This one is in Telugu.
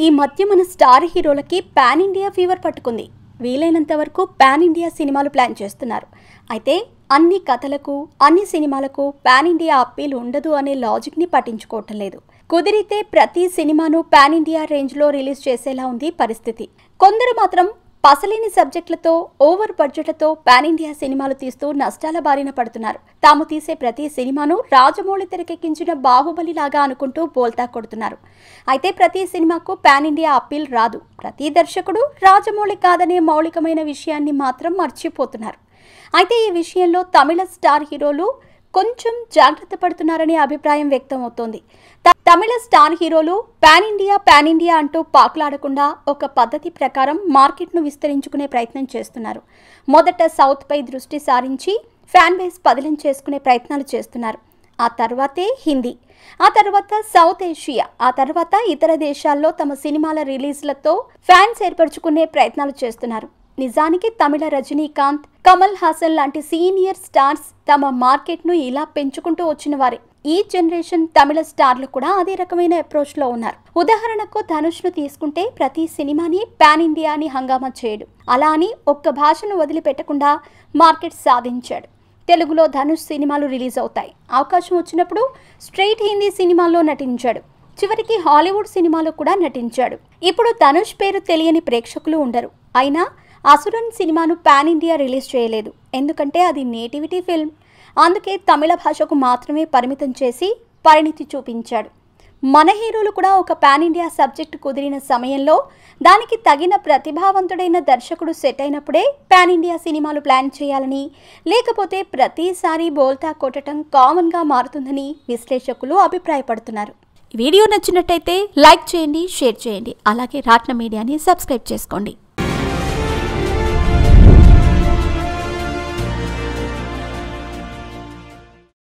ఈ మధ్య మన స్టార్ హీరోలకి పాన్ ఇండియా ఫీవర్ పట్టుకుంది వీలైనంత వరకు పాన్ ఇండియా సినిమాలు ప్లాన్ చేస్తున్నారు అయితే అన్ని కథలకు అన్ని సినిమాలకు పాన్ ఇండియా అప్పీల్ ఉండదు అనే లాజిక్ని పట్టించుకోవటం లేదు కుదిరితే ప్రతి సినిమాను పాన్ ఇండియా రేంజ్లో రిలీజ్ చేసేలా ఉంది పరిస్థితి కొందరు మాత్రం పసలేని సబ్జెక్టులతో ఓవర్ బడ్జెట్లతో పాన్ ఇండియా సినిమాలు తీస్తూ నష్టాల బారిన పడుతున్నారు తాము తీసే ప్రతి సినిమాను రాజమౌళి తెరకెక్కించిన బాహుబలి లాగా అనుకుంటూ బోల్తా కొడుతున్నారు అయితే ప్రతి సినిమాకు పాన్ ఇండియా అప్పీల్ రాదు ప్రతి దర్శకుడు రాజమౌళి కాదనే మౌలికమైన విషయాన్ని మాత్రం మర్చిపోతున్నారు అయితే ఈ విషయంలో తమిళ స్టార్ హీరోలు కొంచెం జాగ్రత్త పడుతున్నారనే అభిప్రాయం వ్యక్తమవుతోంది త- తమిళ స్టార్ హీరోలు పాన్ ఇండియా పాన్ ఇండియా అంటూ పాకులాడకుండా ఒక పద్ధతి ప్రకారం మార్కెట్ను విస్తరించుకునే ప్రయత్నం చేస్తున్నారు మొదట సౌత్పై దృష్టి సారించి ఫ్యాన్ బేస్ పదిలం చేసుకునే ప్రయత్నాలు చేస్తున్నారు ఆ తర్వాతే హిందీ ఆ తర్వాత సౌత్ ఏషియా ఆ తర్వాత ఇతర దేశాల్లో తమ సినిమాల రిలీజ్లతో ఫ్యాన్స్ ఏర్పరచుకునే ప్రయత్నాలు చేస్తున్నారు నిజానికి తమిళ రజనీకాంత్ కమల్ హాసన్ లాంటి సీనియర్ స్టార్స్ తమ మార్కెట్ను ఇలా పెంచుకుంటూ వచ్చిన వారే ఈ జనరేషన్ తమిళ స్టార్లు కూడా అదే రకమైన అప్రోచ్లో ఉన్నారు ఉదాహరణకు ధనుష్ను తీసుకుంటే ప్రతి సినిమాని పాన్ ఇండియా అని హంగామా చేయడు అలా అని ఒక్క భాషను వదిలిపెట్టకుండా మార్కెట్ సాధించాడు తెలుగులో ధనుష్ సినిమాలు రిలీజ్ అవుతాయి అవకాశం వచ్చినప్పుడు స్ట్రైట్ హిందీ సినిమాల్లో నటించాడు చివరికి హాలీవుడ్ సినిమాలో కూడా నటించాడు ఇప్పుడు ధనుష్ పేరు తెలియని ప్రేక్షకులు ఉండరు అయినా అసురన్ సినిమాను పాన్ ఇండియా రిలీజ్ చేయలేదు ఎందుకంటే అది నేటివిటీ ఫిల్మ్ అందుకే తమిళ భాషకు మాత్రమే పరిమితం చేసి పరిణితి చూపించాడు మన హీరోలు కూడా ఒక పాన్ ఇండియా సబ్జెక్ట్ కుదిరిన సమయంలో దానికి తగిన ప్రతిభావంతుడైన దర్శకుడు సెట్ అయినప్పుడే పాన్ ఇండియా సినిమాలు ప్లాన్ చేయాలని లేకపోతే ప్రతిసారి బోల్తా కొట్టడం కామన్గా మారుతుందని విశ్లేషకులు అభిప్రాయపడుతున్నారు వీడియో నచ్చినట్టయితే లైక్ చేయండి షేర్ చేయండి అలాగే రాట్న మీడియాని సబ్స్క్రైబ్ చేసుకోండి